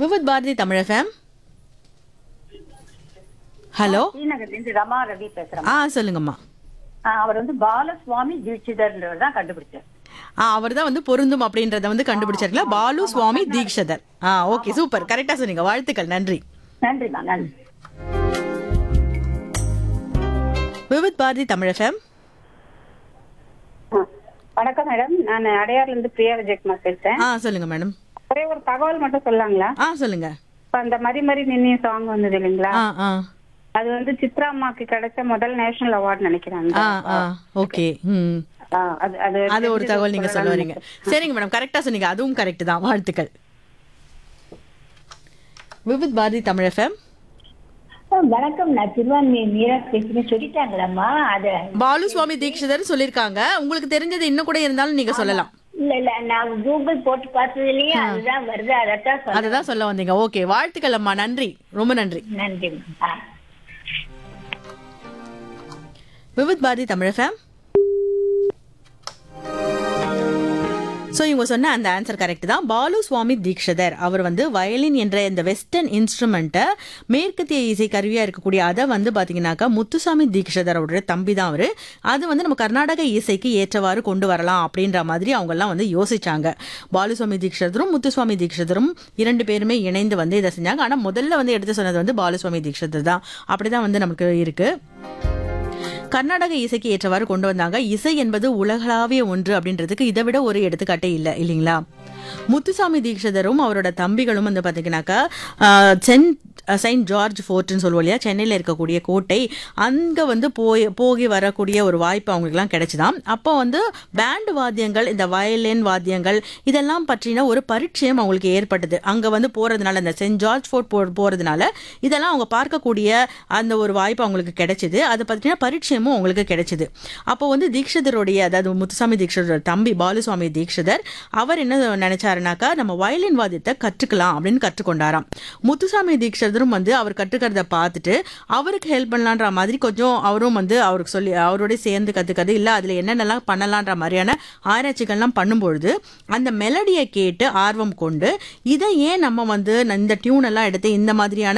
Vividh Bharati Tamil FM hello ஸ்ரீநகர்லேருந்து ரமா ரவி பேசுறேன் ஆ சொல்லுங்கம்மா அவர் வந்து பாலசுவாமி தீட்சிதர்ன்றவர் தான் கண்டுபிடிச்சார் ஆ அவர் தான் வந்து பொருந்தும் அப்படின்றத வந்து கண்டுபிடிச்சாருங்களா பாலு சுவாமி தீக்ஷதர் ஆ ஓகே சூப்பர் கரெக்டா சொன்னீங்க வாழ்த்துக்கள் நன்றி நன்றிம்மா நன்றி விவித் பாரதி தமிழ் எஃப்எம் வணக்கம் மேடம் நான் அடையார்ல இருந்து பிரியா விஜயகுமார் பேசுறேன் ஆ சொல்லுங்க மேடம் ஒரே ஒரு தகவல் மட்டும் சொல்லலாங்களா ஆ சொல்லுங்க இப்ப அந்த மரி மரி நின்னிய சாங் வந்தது இல்லைங்களா ஆ ஆ அது வந்து சித்ரா அம்மாக்கு கிடைச்ச முதல் நேஷனல் அவார்ட் நினைக்கிறாங்க ஆ ஆ ஓகே ம் ஆ, அது அது அது ஒரு தகவல் நீங்க சொல்ல வரீங்க சரிங்க மேடம் கரெக்டா சொன்னீங்க அதுவும் கரெக்ட் தான் வாழ்த்துக்கள் விவித் பாரதி தமிழ் எஃப்எம் வணக்கம் நான் திருவான்மையை மீரா பேசுறேன் சொல்லிட்டாங்களாம்மா அத பாலு சுவாமி தீக்ஷிதர் சொல்லிருக்காங்க உங்களுக்கு தெரிஞ்சது இன்னும் கூட இருந்தாலும் நீங்க சொல்லலாம் இல்ல இல்ல நான் கூகுள் போட்டு பார்த்ததுலயே அதுதான் வருது அதத்தான் சொல்ல அததான் சொல்ல வந்தீங்க ஓகே வாழ்த்துக்கள் அம்மா நன்றி ரொம்ப நன்றி நன்றி ஆ விவித் பாரதி தமிழ் ஃபேம் ஸோ இவங்க சொன்ன அந்த ஆன்சர் கரெக்ட் தான் பாலு சுவாமி தீக்ஷதர் அவர் வந்து வயலின் என்ற இந்த வெஸ்டர்ன் இன்ஸ்ட்ருமெண்ட்டை மேற்கத்திய இசை கருவியாக இருக்கக்கூடிய அதை வந்து பார்த்தீங்கன்னாக்கா முத்துசாமி தீக்ஷதர் அவருடைய தம்பி தான் அவர் அது வந்து நம்ம கர்நாடக இசைக்கு ஏற்றவாறு கொண்டு வரலாம் அப்படின்ற மாதிரி அவங்கெல்லாம் வந்து யோசிச்சாங்க பாலுசுவாமி தீக்ஷதரும் முத்துசுவாமி தீக்ஷதரும் இரண்டு பேருமே இணைந்து வந்து இதை செஞ்சாங்க ஆனால் முதல்ல வந்து எடுத்து சொன்னது வந்து பாலுசுவாமி தீக்ஷதர் தான் அப்படி தான் வந்து நமக்கு இருக்குது கர்நாடக இசைக்கு ஏற்றவாறு கொண்டு வந்தாங்க இசை என்பது உலகளாவிய ஒன்று அப்படின்றதுக்கு இதை விட ஒரு எடுத்துக்காட்டே இல்லை இல்லைங்களா முத்துசாமி தீக்ஷதரும் அவரோட தம்பிகளும் வந்து பார்த்தீங்கன்னாக்கா ஆஹ், சென்ட் செயின்ட் ஜார்ஜ் ஃபோர்ட்னு சொல்லுவோம் இல்லையா சென்னையில் இருக்கக்கூடிய கோட்டை அங்கே வந்து போய் போகி வரக்கூடிய ஒரு வாய்ப்பு அவங்களுக்குலாம் கிடைச்சுதான் அப்போ வந்து பேண்ட் வாத்தியங்கள் இந்த வயலின் வாத்தியங்கள் இதெல்லாம் பற்றின ஒரு பரிச்சயம் அவங்களுக்கு ஏற்பட்டது அங்கே வந்து போகிறதுனால இந்த சென்ட் ஜார்ஜ் ஃபோர்ட் போ போகிறதுனால இதெல்லாம் அவங்க பார்க்கக்கூடிய அந்த ஒரு வாய்ப்பு அவங்களுக்கு கிடைச்சிது அது பார்த்தீங்கன்னா பரிச்சயமும் அவங்களுக்கு கிடைச்சிது அப்போ வந்து தீக்ஷதருடைய அதாவது முத்துசாமி தீக்ஷதரோட தம்பி பாலுசுவாமி தீக்ஷதர் அவர் என்ன நினைச்சாருனாக்கா நம்ம வயலின் வாத்தியத்தை கற்றுக்கலாம் அப்படின்னு கற்றுக்கொண்டாராம் முத்துசாமி தீக்ஷதரும் வந்து அவர் கற்றுக்கிறத பார்த்துட்டு அவருக்கு ஹெல்ப் பண்ணலான்ற மாதிரி கொஞ்சம் அவரும் வந்து அவருக்கு சொல்லி அவரோட சேர்ந்து கற்றுக்கிறது இல்லை அதில் என்னென்னலாம் பண்ணலான்ற மாதிரியான ஆராய்ச்சிகள்லாம் பண்ணும்பொழுது அந்த மெலடியை கேட்டு ஆர்வம் கொண்டு இதை ஏன் நம்ம வந்து இந்த டியூன் எல்லாம் எடுத்து இந்த மாதிரியான